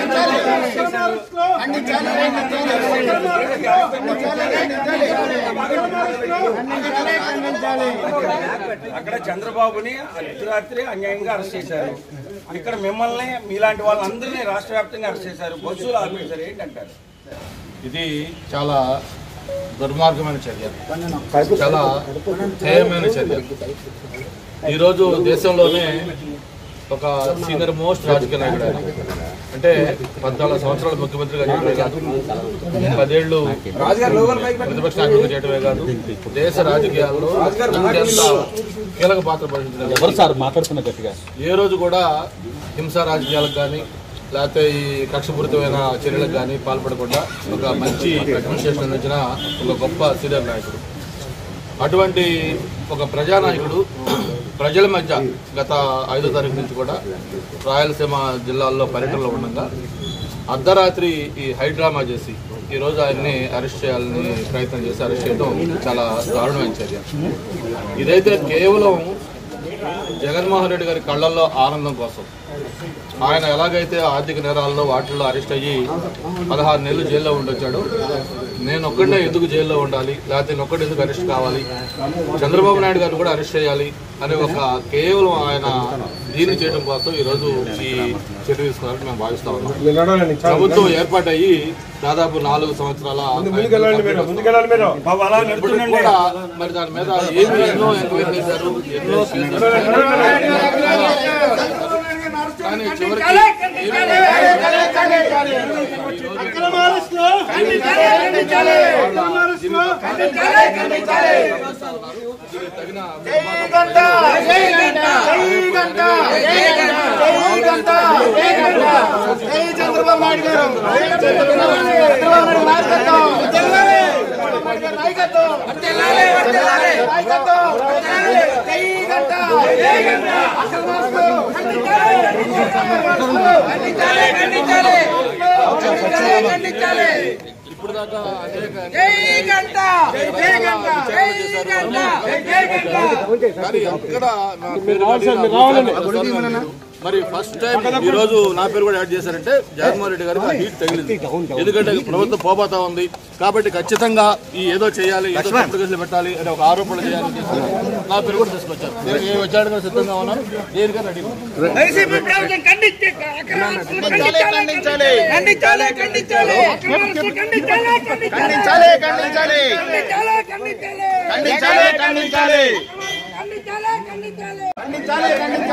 అక్కడ చంద్రబాబుని అర్ధరాత్రి అన్యాయంగా అరెస్ట్ చేశారు ఇక్కడ మిమ్మల్ని మీలాంటి వాళ్ళందరినీ రాష్ట్ర వ్యాప్తంగా అరెస్ట్ చేశారు బస్సులు ఆపేశారు ఏంటంటారు ఇది చాలా దుర్మార్గమైన చర్య చాలా హేయమైన చర్య ఈరోజు దేశంలోనే ఒక సీనియర్ మోస్ట్ రాజకీయ నాయకుడు ఆయన అంటే పద్నాలుగు సంవత్సరాలు ముఖ్యమంత్రిగా చేయడమే కాదు పదేళ్లు ప్రతిపక్ష నాయకుడిగా చేయడమే కాదు దేశ రాజకీయాల్లో అత్యంత కీలక పాత్ర పోషించిన ఎవరు సార్ మాట్లాడుతున్న గట్టిగా ఏ రోజు కూడా హింసా రాజకీయాలకు కానీ లేకపోతే ఈ కక్షపూరితమైన చర్యలకు కానీ పాల్పడకుండా ఒక మంచి అడ్మినిస్ట్రేషన్ అందించిన ఒక గొప్ప సీనియర్ నాయకుడు అటువంటి ఒక ప్రజానాయకుడు ప్రజల మధ్య గత ఐదో తారీఖు నుంచి కూడా రాయలసీమ జిల్లాల్లో పర్యటనలో ఉండగా అర్ధరాత్రి ఈ హైడ్రామా చేసి ఈ రోజు ఆయన్ని అరెస్ట్ చేయాలని ప్రయత్నం చేసి అరెస్ట్ చేయడం చాలా దారుణమైన చర్య ఇదైతే కేవలం జగన్మోహన్ రెడ్డి గారి కళ్ళల్లో ఆనందం కోసం ఆయన ఎలాగైతే ఆర్థిక నేరాల్లో వాటిల్లో అరెస్ట్ అయ్యి పదహారు నెలలు జైల్లో ఉండొచ్చాడు నేను ఒక్కడే ఎందుకు జైల్లో ఉండాలి లేకపోతే నేను ఒక్కడే ఎందుకు అరెస్ట్ కావాలి చంద్రబాబు నాయుడు గారు కూడా అరెస్ట్ చేయాలి అనే ఒక కేవలం ఆయన దీన్ని చేయడం కోసం ఈరోజు ఈ చర్య తీసుకున్నారని మేము భావిస్తా ఉన్నాం ప్రభుత్వం ఏర్పాటయ్యి దాదాపు నాలుగు సంవత్సరాల బాబు అలా ఇప్పటికి నడుతుండండి కూడా మరి దాని మీద ఏమి ఎన్నో ఎంక్వైరీ చేశారు ఎన్నో కేసులు కానీ చివరికి దీనికి తగిన ఇప్పుడు దాకా అనేక కానీ ఎక్కడ నా పేరు కానీ మరి ఫస్ట్ టైం ఈ రోజు నా పేరు కూడా యాడ్ చేశారంటే జగన్మోహన్ రెడ్డి గారికి ఆ హీట్ తగిలింది ఎందుకంటే ప్రభుత్వం పోబోతా ఉంది కాబట్టి ఖచ్చితంగా ఈ ఏదో చేయాలి ఏదో తప్పుడు కేసులు పెట్టాలి అనే ఒక ఆరోపణ చేయాలని చెప్పి నా పేరు కూడా తీసుకొచ్చారు నేను ఏ వచ్చాడు కూడా సిద్ధంగా ఉన్నాను దేనికైనా రెడీ ఉన్నాను. వైసీపీ ప్రభుత్వం ఖండించే అక్రమాస్తులు ఖండించాలి ఖండించాలి ఖండించాలి అక్రమాస్తులు ఖండించాలి ఖండించాలి ఖండించాలి ఖండించాలి ఖండించాలి ఖండించాలి ఖండించాలి ఖండించాలి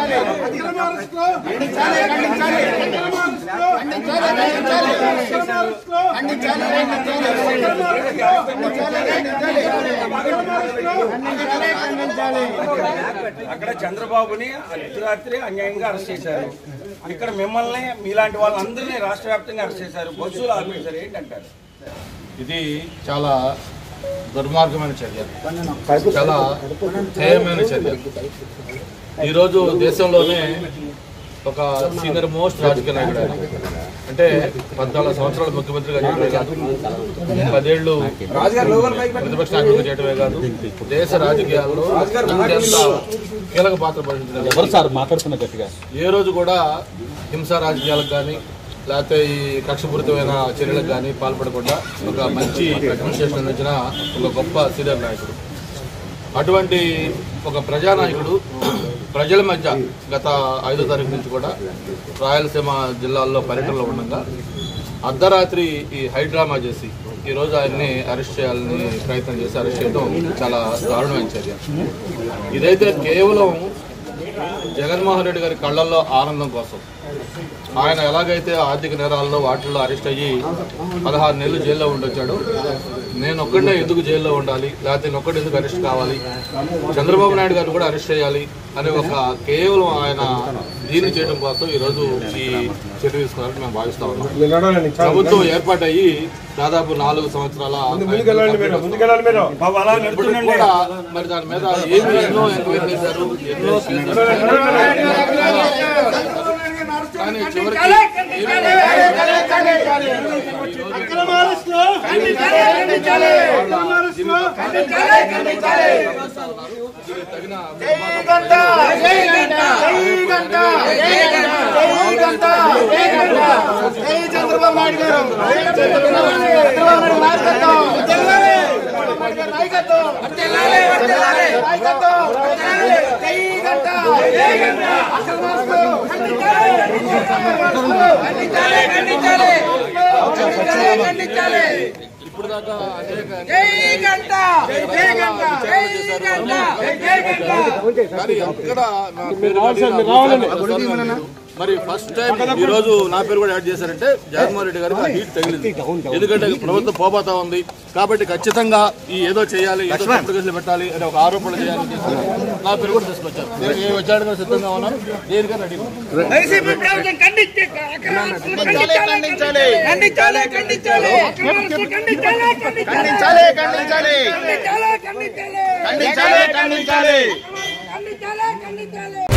అక్కడ చంద్రబాబుని అర్ధరాత్రి అన్యాయంగా అరెస్ట్ చేశారు ఇక్కడ మిమ్మల్ని మీలాంటి వాళ్ళందరినీ రాష్ట్ర వ్యాప్తంగా అరెస్ట్ చేశారు బస్సులు ఆపేశారు ఏంటంటారు ఇది చాలా దుర్మార్గమైన చర్య చాలా హేయమైన చర్య ఈరోజు దేశంలోనే ఒక సీనియర్ మోస్ట్ రాజకీయ నాయకుడు ఆయన అంటే పద్నాలుగు సంవత్సరాలు ముఖ్యమంత్రిగా చేయడమే కాదు పదేళ్లు ప్రతిపక్ష నాయకుడిగా చేయడమే కాదు దేశ రాజకీయాల్లో అత్యంత కీలక పాత్ర పోషించిన ఎవరు సార్ మాట్లాడుతున్న గట్టిగా ఏ రోజు కూడా హింసా రాజకీయాలకు కానీ లేకపోతే ఈ కక్షపూరితమైన చర్యలకు కానీ పాల్పడకుండా ఒక మంచి అడ్మినిస్ట్రేషన్ అందించిన ఒక గొప్ప సీనియర్ నాయకుడు అటువంటి ఒక ప్రజానాయకుడు ప్రజల మధ్య గత ఐదో తారీఖు నుంచి కూడా రాయలసీమ జిల్లాల్లో పర్యటనలో ఉండగా అర్ధరాత్రి ఈ హైడ్రామా చేసి ఈ రోజు ఆయన్ని అరెస్ట్ చేయాలని ప్రయత్నం చేసి అరెస్ట్ చేయడం చాలా దారుణమైన చర్య ఇదైతే కేవలం జగన్మోహన్ రెడ్డి గారి కళ్ళల్లో ఆనందం కోసం ఆయన ఎలాగైతే ఆర్థిక నేరాల్లో వాటిల్లో అరెస్ట్ అయ్యి పదహారు నెలలు జైల్లో ఉండొచ్చాడు నేను ఒక్కడే ఎందుకు జైల్లో ఉండాలి లేకపోతే నేను ఒక్కడే ఎందుకు అరెస్ట్ కావాలి చంద్రబాబు నాయుడు గారు కూడా అరెస్ట్ చేయాలి అనే ఒక కేవలం ఆయన దీన్ని చేయడం కోసం ఈరోజు ఈ చర్య తీసుకున్నారని మేము భావిస్తా ఉన్నాం ప్రభుత్వం ఏర్పాటయ్యి దాదాపు నాలుగు సంవత్సరాల బాబు అలా ఇప్పటికి నడుతుండండి కూడా మరి దాని మీద ఏమి ఎన్నో ఎంక్వైరీ చేశారు ఎన్నో కేసులు కానీ చివరికి దీనికి తగిన జై గంట జై గంట జై గంట జై గంట జై ఇప్పుడు దాకా అనేక కానీ ఎక్కడ నా పేరు కానీ నా మరి ఫస్ట్ టైం ఈ రోజు నా పేరు కూడా యాడ్ చేశారంటే జగన్మోహన్ రెడ్డి గారికి ఆ హీట్ తగిలింది ఎందుకంటే ప్రభుత్వం పోబోతా ఉంది కాబట్టి ఖచ్చితంగా ఈ ఏదో చేయాలి ఏదో తప్పుడు కేసులు పెట్టాలి అని ఒక ఆరోపణ చేయాలని చెప్పి నా పేరు కూడా తీసుకొచ్చారు నేను ఏ వచ్చాడు సిద్ధంగా ఉన్నాను దేనికైనా రెడీ ఉన్నాను. వైసీపీ ప్రభుత్వం ఖండించే ఖండించాలి ఖండించాలి ఖండించాలి ఖండించాలి ఖండించాలి ఖండించాలి ఖండించాలి ఖండించాలి ఖండించాలి ఖండించాలి ఖండించాలి ఖండించాలి